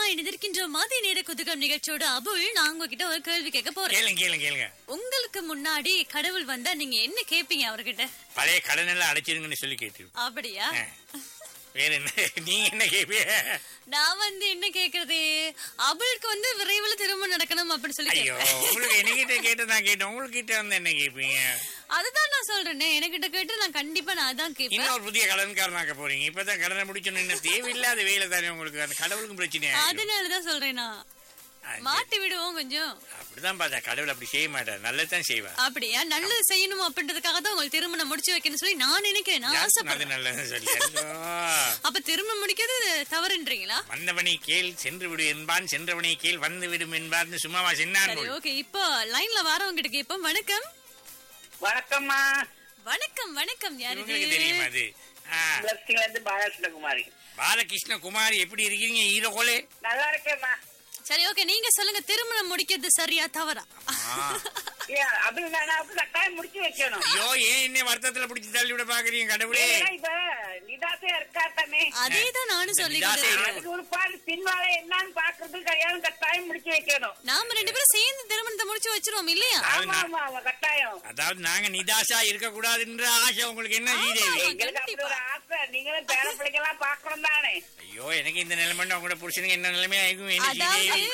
இணைந்திருக்கின்ற மதிய நேர குதுகம் நிகழ்ச்சியோட அபுல் நான் உங்ககிட்ட ஒரு கேள்வி கேட்க போறேன் கேளுங்க கேளுங்க கேளுங்க உங்களுக்கு முன்னாடி கடவுள் வந்தா நீங்க என்ன கேப்பீங்க அவர்கிட்ட பழைய கடன் எல்லாம் அடைச்சிருங்கன்னு சொல்லி கேட்டு அப்படியா வேற என்ன நீங்க என்ன கேப்பீங்க நான் வந்து என்ன கேக்குறது அபுலுக்கு வந்து விரைவில் திருமணம் நடக்கணும் அப்படின்னு சொல்லி ஐயோ கேட்கிறேன். உங்களுக்கு என்கிட்ட கேட்டு நான் கேட்டேன் உங்ககிட்ட வந்து என்ன கேப்பீங்க அதுதான் நான் சொல்றேனே என்கிட்ட கேட்டு நான் கண்டிப்பா நான் அதான் கேட்பேன் இன்னொரு புதிய கடன்காரனாக்க போறீங்க இப்பதான் கடனை முடிச்சோன்னு என்ன தேவையில்லாத வேலை தானே உங்களுக்கு அந்த கடவுளுக்கும் பிரச்சனை அதனாலதான் சொல்றேன் நான் மாட்டி விடுவோம் கொஞ்சம் அப்படிதான் பார்த்தா கடவுள் அப்படி செய்ய மாட்டார் நல்லதுதான் செய்வார் அப்படியா நல்லது செய்யணும் அப்படின்றதுக்காக தான் உங்களுக்கு திருமணம் முடிச்சு வைக்கணும்னு சொல்லி நான் நினைக்கிறேன் நான் அது ஆசைப்படுறேன் நல்லது சொல்லி ஐயோ. அப்ப திருமணம் முடிக்கிறது தவறுன்றீங்களா வந்தவனை கேள் சென்று விடு என்பான் சென்றவனை கேள் வந்து விடும் என்பார்னு சும்மாவா சின்னான் சரி ஓகே இப்போ லைன்ல வரவங்க கிட்ட கேப்போம் வணக்கம் வணக்கம்மா வணக்கம் வணக்கம் யாரு இது? உங்களுக்கு தெரியுமா அது ஆ, பிளஸ்டிங்ல இருந்து பாலகிருஷ்ணகுமாரி பாலகிருஷ்ண குமார் எப்படி இருக்கீங்க ஈரோகோலே நல்லா இருக்கேம்மா சரி ஓகே நீங்க சொல்லுங்க திருமணம் முடிக்கிறது சரியா தவறா ஏன் அப்படி நான் அப்படி கட்டாயம் முடிச்சு வைக்கணும் ஐயோ ஏன் என்ன வருத்தத்துல பிடிச்சி தள்ளி விட பாக்குறீங்க கடவுளே ஏன்னா இப்ப நிதாசையா இருக்காட்டாமே அதேதான் நானும் சொல்லி நிதாசை இல்ல. அதுக்கு ஒரு பாடு பின்வாழ என்னன்னு பாக்குறது கல்யாணம் கட்டாயம் முடிச்சு வைக்கணும் நாம ரெண்டு பேரும் சேர்ந்து திருமணத்தை முடிச்சு வச்சிருவோம் இல்லையா அதாவது ஆமா நான்- ஆமா ஆமா கட்டாயம் அதாவது நாங்க நிதாசா இருக்க கூடாதுன்ற ஆசை உங்களுக்கு என்ன ஸ்ரீதேவி எங்களுக்கு அப்படி ஒரு ஆசை நீங்களும் பேர பிள்ளைங்கெல்லாம் பாக்கணும் தானே ஐயோ எனக்கு இந்த நிலைமை உங்களோட புருஷனுக்கு என்ன நிலைமையா இருக்கும் என்ன அதாவது ஸ்ரீதேவி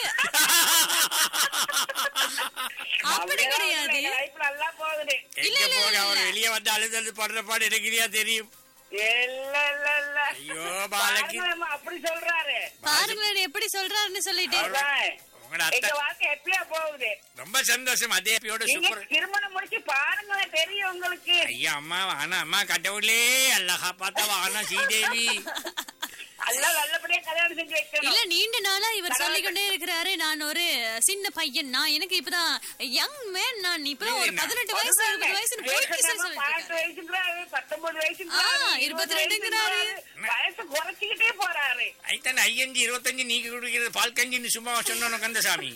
அப்படி கிடையாது லைஃப் நல்லா போகுது இல்ல, எங்க இல்ல, போக இல்ல. அவர் வெளியே வந்து அழுது அழுது படுற பாடு எனக்கு இல்லையா தெரியும் இல்ல இல்ல இல்ல ஐயோ பாலகி பாருங்களேம்மா, அப்படி சொல்றாரு பாருங்களேன் எப்படி சொல்றாருன்னு சொல்லிட்டு அதான். உங்களோட எங்க அத்தை வாழ்க்கை எப்படியா போகுது ரொம்ப சந்தோஷம் அதே பியோட நீங்க சூப்பர் திருமணம் முடிச்சு பாருங்களேன் தெரியும் உங்களுக்கு ஐயா அம்மா ஆனா அம்மா கடவுளே அல்லஹா பார்த்தவா ஆனா ஸ்ரீதேவி எல்லாம் நல்லபடியா கல்யாணம் செஞ்சு வைக்கணும் இல்ல நீண்ட நாளா இவர் சொல்லிக்கொண்டே இருக்கிறாரு நான் ஒரு சின்ன பையன் நான் எனக்கு இப்பதான் யங் மேன் நான் இப்பதான் ஒரு இல்ல, பதினெட்டு வயசு அதுதானே. இருபது வயசு போயிட்டு சார் வயசுக்கு பதினெட்டு சொல்லிட்டு வயசுங்கிறாரு, பத்தொன்பது ஆ, வயசுங்கிறாரு, இருபத்தி இருபது ரெண்டுங்கிறாரு. வயசுங்கிறாரு. வயசு குறைச்சிக்கிட்டே போறாரு ஐத்தன் ஐயஞ்சு இருபத்தஞ்சு நீங்க குடிக்கிறது பால் கஞ்சின்னு சும்மா சொன்னோம் கந்தசாமி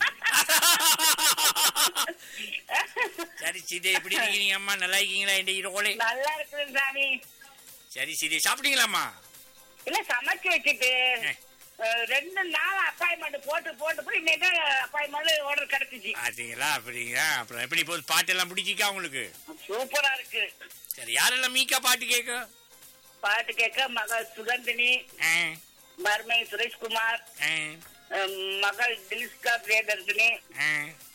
சரி சீதே எப்படி இருக்கீங்க அம்மா நல்லா இருக்கீங்களா இந்த ஈரோகோலே நல்லா இருக்குது சாமி சரி சீதே சாப்பிட்டீங்களாம்மா இல்ல சமைச்சு வச்சுட்டு ஆ. அஹ், ரெண்டு நாள் அப்பாயின்மெண்ட் போட்டு போட்டு போய் இன்னைக்கு அப்பாயின்மெண்ட் ஆர்டர் கிடைச்சிச்சு பாத்தீங்களா அப்படிங்களா அப்புறம் எப்படி போகுது பாட்டெல்லாம் பிடிச்சிக்கா உங்களுக்கு சூப்பரா இருக்கு சரி யாரெல்லாம் மீக்கா பாட்டு கேட்க பாட்டு கேட்க மகள் சுகந்தினி ஆ, மருமை சுரேஷ்குமார் ஆ, அஹ், மகள் தில்ஸ்கா பிரியதர்ஷினி ஆ,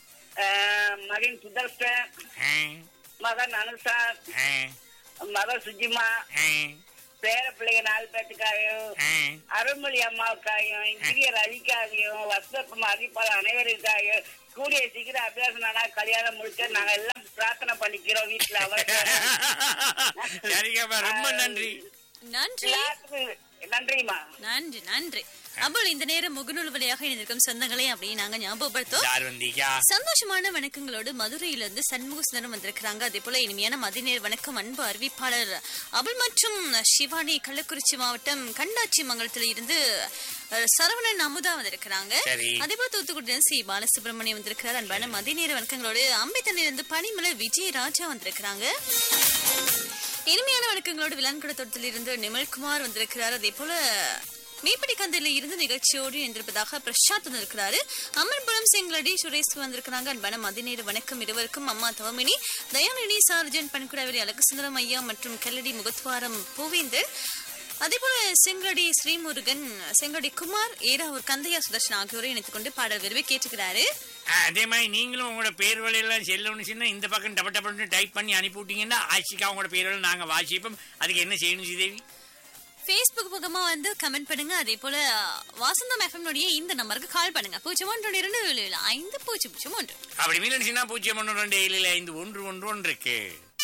அஹ், மகன் சுதர்ஷன் ஆ, மகன் அனுஷா ஆ, மகள் சுஜிமா ஆ, பேர பிள்ளைங்க நாலு பேத்துக்காயும் ஆ. அருள்மொழி அம்மாவுக்காயும் இந்திய ரவிக்காகவும் வசந்தகுமார் அதிபால அனைவருக்காயும் கூடிய சீக்கிரம் அபியாசம் நானா கல்யாணம் முடிச்ச நாங்க எல்லாம் பிரார்த்தனை பண்ணிக்கிறோம் வீட்டுல அவருக்கு சரிங்கம்மா ரொம்ப நன்றி நன்றி எல்லாத்துக்கும் நன்றிம்மா நன்றி நன்றி அபுல் இந்த நேரம் முகநூல் வழியாக இணைந்திருக்கும் சொந்தங்களை அப்படியே நாங்க ஞாபகப்படுத்தோம் யார் வந்தீங்க சந்தோஷமான வணக்கங்களோடு மதுரையிலிருந்து சண்முக சுந்தரம் வந்திருக்கிறாங்க அதே போல இனிமையான மதிநேர் வணக்கம் அன்பு அறிவிப்பாளர் அபுல் மற்றும் சிவானி கள்ளக்குறிச்சி மாவட்டம் கண்டாச்சி மங்கலத்தில் இருந்து அஹ், சரவணன் அமுதா வந்திருக்கிறாங்க சரி. அதே போல தூத்துக்குடியிலிருந்து சி பாலசுப்ரமணியம் வந்திருக்கிறார் அன்பான மதிநேர வணக்கங்களோடு அம்பேத்தனிலிருந்து பனிமலர் விஜய் ராஜா வந்திருக்கிறாங்க இனிமையான வணக்கங்களோடு விலான்குட தோட்டத்தில் இருந்து நிமல்குமார் வந்திருக்கிறார் அதே போல மீப்படி கந்தையில இருந்து நிகழ்ச்சியோடு இருந்திருப்பதாக பிரசாத் வந்திருக்கிறாரு அம்மன்புரம் செங்கலடி சுரேஷ் வந்திருக்கிறாங்க அன்பான மதிநேர வணக்கம் இருவருக்கும் அம்மா தவமினி தயாநிதி சார்ஜன் பன்குடாவரி அழகுசுந்தரம் ஐயா மற்றும் கல்லடி முகத்வாரம் பூவேந்தர் அதே போல செங்கடி ஸ்ரீமுருகன் செங்கடி குமார் ஏராவூர் கந்தையா சுதர்ஷன் ஆகியோரை இணைத்துக் கொண்டு பாடல் விரும்பி கேட்டுக்கிறாரு ஆ, அதே மாதிரி நீங்களும் உங்களோட பேர் வழியெல்லாம் செல்லணும்னு சொன்னா இந்த பக்கம் டப டபன்னு டைப் பண்ணி அனுப்பி விட்டீங்கன்னா ஆட்சிக்கா உங்களோட பேர் வழி நாங்க வாசிப்போம் அதுக்கு என்ன செய்யணும் ஸ்ரீதேவி ஃபேஸ்புக் பக்கமா வந்து கமெண்ட் பண்ணுங்க அதே போல வாசந்தம் எஃப்எம் உடைய இந்த நம்பருக்கு கால் பண்ணுங்க பூஜ்ஜியம் ஒன்று இரண்டு ஏழு ஏழு ஐந்து பூஜ்ஜியம் பூஜ்ஜியம் ஒன்று அப்படி மீன் பூஜ்ஜியம் ஒன்று ரெண்டு ஏழு ஐந்து ஒன்று ஒன்று ஒன்று இருக்கு